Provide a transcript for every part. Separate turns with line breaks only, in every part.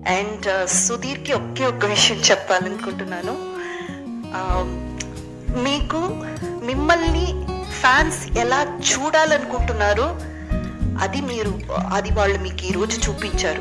and సుధీర్కి ఒకే ఒక్క విషయం చెప్పాలనుకుంటున్నాను ఆ, మీకు మిమ్మల్ని ఫ్యాన్స్ ఎలా చూడాలనుకుంటున్నారో అది మీరు అది వాళ్ళు మీకు ఈరోజు చూపించారు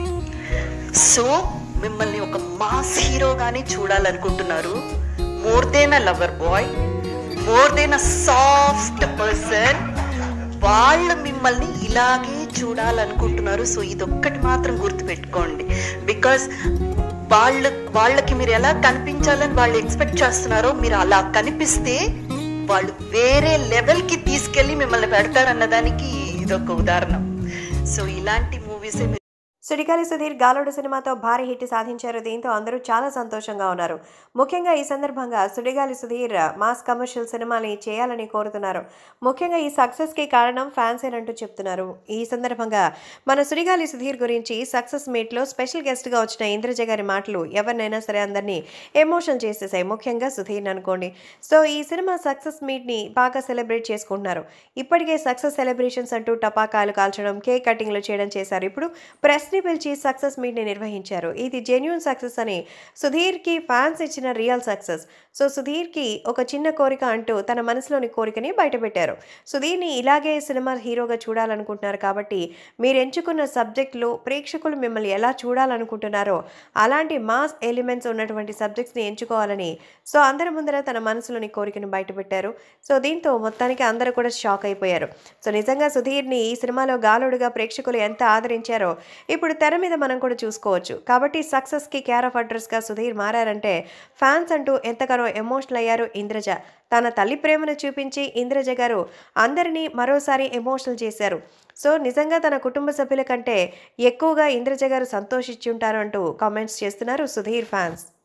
సో మిమ్మల్ని ఒక మాస్ హీరోగానే చూడాలనుకుంటున్నారు more than a lover boy more than a soft person వాళ్ళు మిమ్మల్ని ఇలాగే చూడాలనుకుంటున్నారు సో ఇదొక్కటి మాత్రం గుర్తుపెట్టుకోండి బికాస్ వాళ్ళ వాళ్ళకి మీరు ఎలా కనిపించాలని వాళ్ళు ఎక్స్పెక్ట్ చేస్తున్నారో మీరు అలా కనిపిస్తే వాళ్ళు వేరే లెవెల్కి తీసుకెళ్ళి మిమ్మల్ని పెడతారన్న దానికి ఇదొక ఉదాహరణ సో ఇలాంటి మూవీసే
సుడిగాలి సుధీర్ గాలోడు సినిమాతో భారీ హిట్ సాధించారు దీంతో అందరూ చాలా సంతోషంగా ఉన్నారు ముఖ్యంగా ఈ సందర్భంగా సుడిగాలి సుధీర్ మాస్ కమర్షియల్ సినిమాని చేయాలని కోరుతున్నారు ముఖ్యంగా ఈ సక్సెస్కి కారణం ఫ్యాన్సేనంటూ చెప్తున్నారు ఈ సందర్భంగా మన సుడిగాలి సుధీర్ గురించి సక్సెస్ మీట్లో స్పెషల్ గెస్ట్గా వచ్చిన ఇంద్రజ గారి మాటలు ఎవరినైనా సరే అందరినీ ఎమోషన్ చేసేసాయి ముఖ్యంగా సుధీర్ అనుకోండి సో ఈ సినిమా సక్సెస్ మీట్ని బాగా సెలబ్రేట్ చేసుకుంటున్నారు ఇప్పటికే సక్సెస్ సెలబ్రేషన్స్ అంటూ టపాకాయలు కాల్చడం కేక్ కటింగ్లు చేయడం చేశారు ఇప్పుడు ప్రెస్ని పిలిచి సక్సెస్ మీట్ని నిర్వహించారు ఇది జెన్యున్ సక్సెస్ అని సుధీర్కి ఫ్యాన్స్ ఇచ్చిన రియల్ సక్సెస్ సో సుధీర్కి ఒక చిన్న కోరిక అంటూ తన మనసులోని కోరికని బయటపెట్టారు సుధీర్ని ఇలాగే సినిమా హీరోగా చూడాలనుకుంటున్నారు కాబట్టి మీరు ఎంచుకున్న సబ్జెక్టులు ప్రేక్షకులు మిమ్మల్ని ఎలా చూడాలనుకుంటున్నారో అలాంటి మాస్ ఎలిమెంట్స్ ఉన్నటువంటి సబ్జెక్ట్స్ని ఎంచుకోవాలని సో అందరి ముందర తన మనసులోని కోరికను బయటపెట్టారు సో దీంతో మొత్తానికి అందరూ కూడా షాక్ అయిపోయారు సో నిజంగా సుధీర్ని ఈ సినిమాలో గాలుడుగా ప్రేక్షకులు ఎంత ఆదరించారో ఇప్పుడు తెర మీద మనం కూడా చూసుకోవచ్చు కాబట్టి సక్సెస్కి కేర్ ఆఫ్ అడ్రస్గా సుధీర్ మారారంటే ఫ్యాన్స్ అంటూ ఎంతగానో ఎమోషనల్ అయ్యారు ఇంద్రజ తన తల్లి ప్రేమను చూపించి ఇంద్రజ గారు అందరినీ మరోసారి ఎమోషనల్ చేశారు సో నిజంగా తన కుటుంబ సభ్యుల కంటే ఎక్కువగా ఇంద్రజ గారు సంతోషించి ఉంటారు అంటూ కామెంట్స్ చేస్తున్నారు సుధీర్ ఫ్యాన్స్